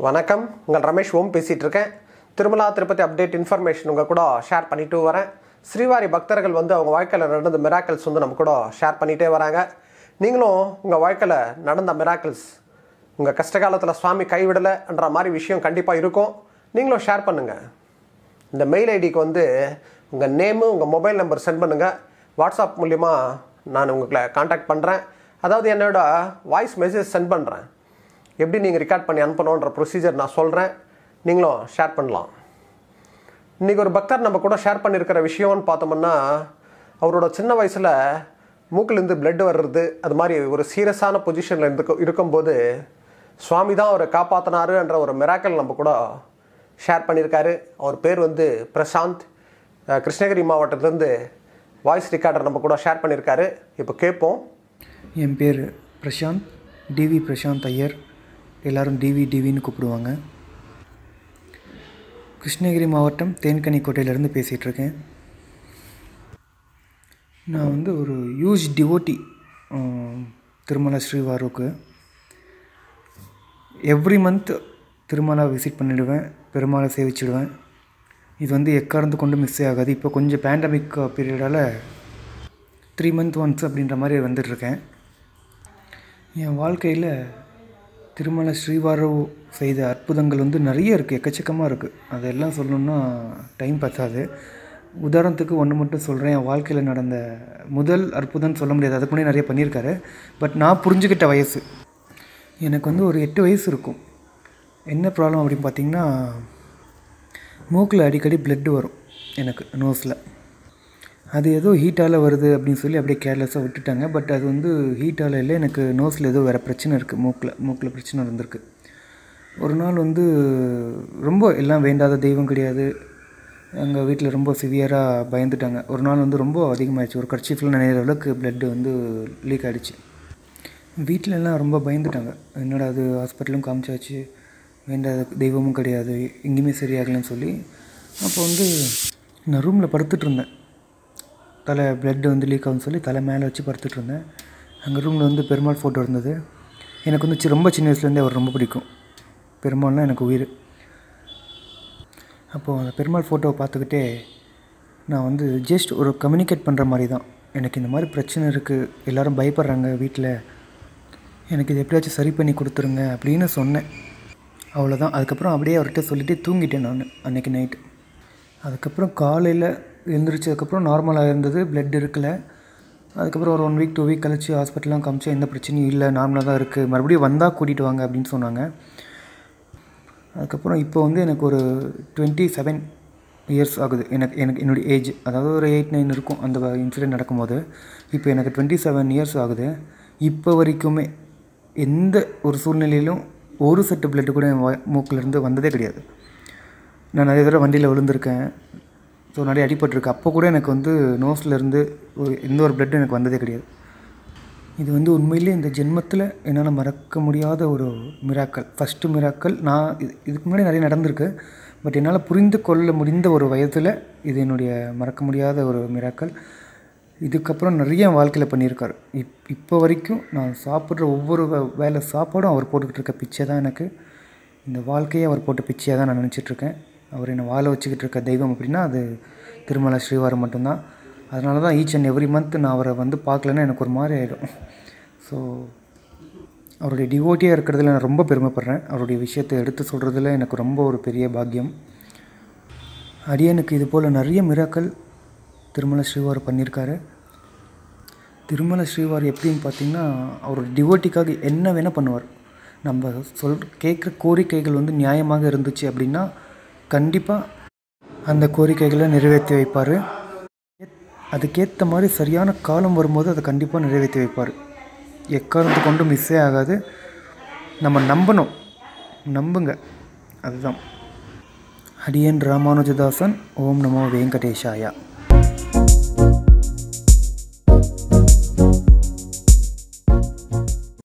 வணக்கம் உங்கள் ரமேஷ் ஓம் பேசிகிட்டு இருக்கேன் திருமலா திருப்பதி அப்டேட் இன்ஃபர்மேஷன் உங்கள் கூட ஷேர் பண்ணிட்டு வரேன் ஸ்ரீவாரி பக்தர்கள் வந்து அவங்க வாழ்க்கையில் நடந்த மிராக்கிள்ஸ் வந்து நம்ம கூட ஷேர் பண்ணிகிட்டே வராங்க நீங்களும் உங்கள் வாழ்க்கையில் நடந்த மிராக்கிள்ஸ் உங்கள் கஷ்ட காலத்தில் சுவாமி கைவிடலைன்ற மாதிரி விஷயம் கண்டிப்பாக இருக்கும் நீங்களும் ஷேர் பண்ணுங்கள் இந்த மெயில் ஐடிக்கு வந்து உங்கள் நேமு உங்கள் மொபைல் நம்பர் சென்ட் பண்ணுங்கள் வாட்ஸ்அப் மூலிமா நான் உங்களை காண்டாக்ட் பண்ணுறேன் அதாவது என்னோட வாய்ஸ் மெசேஜ் சென்ட் பண்ணுறேன் எப்படி நீங்கள் ரெக்கார்ட் பண்ணி அனுப்பணுன்ற ப்ரொசீஜர் நான் சொல்கிறேன் நீங்களும் ஷேர் பண்ணலாம் இன்றைக்கி ஒரு பக்தர் நம்ம கூட ஷேர் பண்ணியிருக்கிற விஷயம்னு பார்த்தோம்னா அவரோட சின்ன வயசில் மூக்கிலேருந்து பிளட் வர்றது அது மாதிரி ஒரு சீரியஸான பொசிஷனில் இருந்து இருக்கும்போது சுவாமி தான் அவரை காப்பாற்றினாருன்ற ஒரு மிராக்கல் நம்ம கூட ஷேர் பண்ணியிருக்காரு அவர் பேர் வந்து பிரசாந்த் அஹ், கிருஷ்ணகிரி மாவட்டத்திலேருந்து வாய்ஸ் ரெக்கார்டர் நம்ம கூட ஷேர் பண்ணியிருக்காரு இப்போ கேட்போம் என் பேர் பிரசாந்த் டிவி பிரசாந்த் ஐயர் எல்லாரும் டிவி டிவின்னு கூப்பிடுவாங்க கிருஷ்ணகிரி மாவட்டம் தேன்கனிக்கோட்டையிலேருந்து பேசிகிட்டு இருக்கேன் நான் வந்து ஒரு ஹியூஜ் டிவோட்டி திருமலா ஸ்ரீவாருக்கு எவ்ரி மந்த் திருமலா விசிட் பண்ணிடுவேன் பெருமாளை சேவிச்சிடுவேன் இது வந்து எக்காரணத்து கொண்டு மிஸ் ஆகாது இப்போ கொஞ்சம் பேண்டமிக் பீரியடால் த்ரீ மந்த் ஒன்ஸ் அப்படின்ற மாதிரி வந்துட்டுருக்கேன் என் வாழ்க்கையில் திருமல ஸ்ரீவாரோ செய்த அற்புதங்கள் வந்து நிறைய இருக்குது எக்கச்சக்கமாக இருக்குது அதெல்லாம் சொல்லணுன்னா டைம் பத்தாது உதாரணத்துக்கு ஒன்று மட்டும் சொல்கிறேன் என் வாழ்க்கையில் நடந்த முதல் அற்புதம்னு சொல்ல முடியாது அதுக்கு முன்னாடி நிறைய பண்ணியிருக்காரு பட் நான் புரிஞ்சுக்கிட்ட வயசு எனக்கு வந்து ஒரு எட்டு வயசு இருக்கும் என்ன ப்ராப்ளம் அப்படின்னு பார்த்தீங்கன்னா மூக்கில் அடிக்கடி blood வரும் எனக்கு நோஸில் அது ஏதோ ஹீட்டால் வருது அப்படின்னு சொல்லி அப்படியே கேர்லெஸ்ஸாக விட்டுட்டாங்க பட் அது வந்து ஹீட்டால் இல்லை எனக்கு நோஸில் ஏதோ வேறு பிரச்சனை இருக்குது மூக்கில் மூக்கில் பிரச்சனை இருந்திருக்கு ஒரு நாள் வந்து ரொம்ப எல்லாம் வேண்டாத தெய்வம் கிடையாது எங்கள் வீட்டில் ரொம்ப சிவியராக பயந்துட்டாங்க ஒரு நாள் வந்து ரொம்ப அதிகமாகிடுச்சு ஒரு கர்ச்சீஃபில் நினைக்கிற அளவுக்கு blood வந்து லீக் ஆகிடுச்சு வீட்டில் எல்லாம் ரொம்ப பயந்துட்டாங்க என்னடா அது ஹாஸ்பிட்டலும் காமிச்சாச்சு வேண்டாத தெய்வமும் கிடையாது எங்கேயுமே சரியாகலைன்னு சொல்லி அப்போ வந்து நான் ரூமில் படுத்துட்டு இருந்தேன் தலை blood வந்து லீக் ஆகும்னு சொல்லி தலை மேலே வச்சு படுத்துட்டு இருந்தேன் அங்கே ரூமில் வந்து பெருமாள் ஃபோட்டோ இருந்தது எனக்கு வந்து சி- ரொம்ப சின்ன வயசுலேருந்தே அவர் ரொம்ப பிடிக்கும் பெருமாள்னா எனக்கு உயிர் அப்போது அந்த பெருமாள் ஃபோட்டோவை பார்த்துக்கிட்டே நான் வந்து ஜஸ்ட் ஒரு கம்யூனிகேட் பண்ணுற மாதிரி தான் எனக்கு இந்த மாதிரி பிரச்சனை இருக்குது எல்லாரும் பயப்படுறாங்க வீட்டில் எனக்கு இது எப்படியாச்சும் சரி பண்ணி கொடுத்துருங்க அப்படின்னு சொன்னேன் அவ்வளோதான் அதுக்கப்புறம் அப்படியே அவர்கிட்ட சொல்லிட்டு தூங்கிட்டேன் நான் அன்றைக்கி நைட்டு அதுக்கப்புறம் காலையில் எழுந்திரிச்சதுக்கப்புறம் நார்மலாக இருந்தது பிளட் இருக்கல அதுக்கப்புறம் ஒரு ஒன் வீக் டூ வீக் கழிச்சு ஹாஸ்பிட்டல்லாம் காமிச்சா எந்த பிரச்சனையும் இல்லை நார்மலாக தான் இருக்குது மறுபடியும் வந்தால் கூட்டிகிட்டு வாங்க அப்படின்னு சொன்னாங்க அதுக்கப்புறம் இப்போ வந்து எனக்கு ஒரு டுவெண்ட்டி செவன் இயர்ஸ் ஆகுது எனக்கு எனக்கு என்னுடைய ஏஜ் அதாவது ஒரு எயிட் நைன் இருக்கும் அந்த இன்சிடென்ட் நடக்கும்போது இப்போ எனக்கு டுவெண்ட்டி செவன் இயர்ஸ் ஆகுது இப்போ வரைக்குமே எந்த ஒரு சூழ்நிலையிலும் ஒரு செட்டு பிளட்டு கூட என் வாய்- மூக்குலேருந்து வந்ததே கிடையாது நான் நிறைய தடவை வண்டியில் விழுந்திருக்கேன் ஸோ நிறைய அடிபட்டிருக்கு அப்போ கூட எனக்கு வந்து நோஸ்ல இருந்து ஒரு எந்த ஒரு பிளட்டும் எனக்கு வந்ததே கிடையாது இது வந்து உண்மையிலே இந்த ஜென்மத்தில் என்னால் மறக்க முடியாத ஒரு மிராக்கள் ஃபஸ்ட்டு மிராக்கள் நான் இது இதுக்கு முன்னாடி நிறைய நடந்திருக்கு பட் என்னால் புரிந்து கொள்ள முடிந்த ஒரு வயதில் இது என்னுடைய மறக்க முடியாத ஒரு மிராக்கள் இதுக்கப்புறம் நிறைய என் வாழ்க்கையில் பண்ணியிருக்காரு இப் இப்போ வரைக்கும் நான் சாப்பிட்ற ஒவ்வொரு வே- வேளை சாப்பாடும் அவர் போட்டுக்கிட்டு இருக்க பிச்சை தான் எனக்கு இந்த வாழ்க்கையை அவர் போட்ட பிச்சையாக தான் நான் நினச்சிட்ருக்கேன் அவர் என்னை வாழ வச்சுக்கிட்டு இருக்க தெய்வம் அப்படின்னா அது திருமலை ஸ்ரீவாரம் மட்டும்தான் அதனால தான் ஈச் அண்ட் எவ்ரி மந்த் நான் அவரை வந்து பார்க்கலன்னா எனக்கு ஒரு மாதிரி ஆகிடும் ஸோ அவருடைய டிவோட்டியாக இருக்கிறதுல நான் ரொம்ப பெருமைப்படுறேன் அவருடைய விஷயத்தை எடுத்து சொல்கிறதுல எனக்கு ரொம்ப ஒரு பெரிய பாக்கியம் அடியனுக்கு இது போல் நிறைய மிராக்கள் திருமலை ஸ்ரீவார் பண்ணியிருக்காரு திருமலை ஸ்ரீவார் எப்படின்னு பார்த்தீங்கன்னா அவரோட டிவோட்டிக்காக என்ன வேணால் பண்ணுவார் நம்ம சொல் கேட்குற கோரிக்கைகள் வந்து நியாயமாக இருந்துச்சு அப்படின்னா கண்டிப்பாக அந்த கோரிக்கைகளை நிறைவேற்றி வைப்பார் அதுக்கேற்ற மாதிரி சரியான காலம் வரும்போது அதை கண்டிப்பாக நிறைவேற்றி வைப்பார் எக்காரணத்தை கொண்டும் மிஸ்ஸே ஆகாது நம்ம நம்பணும் நம்புங்க அதுதான் அடியன் ராமானுஜதாசன் ஓம் நமோ வெங்கடேஷாயா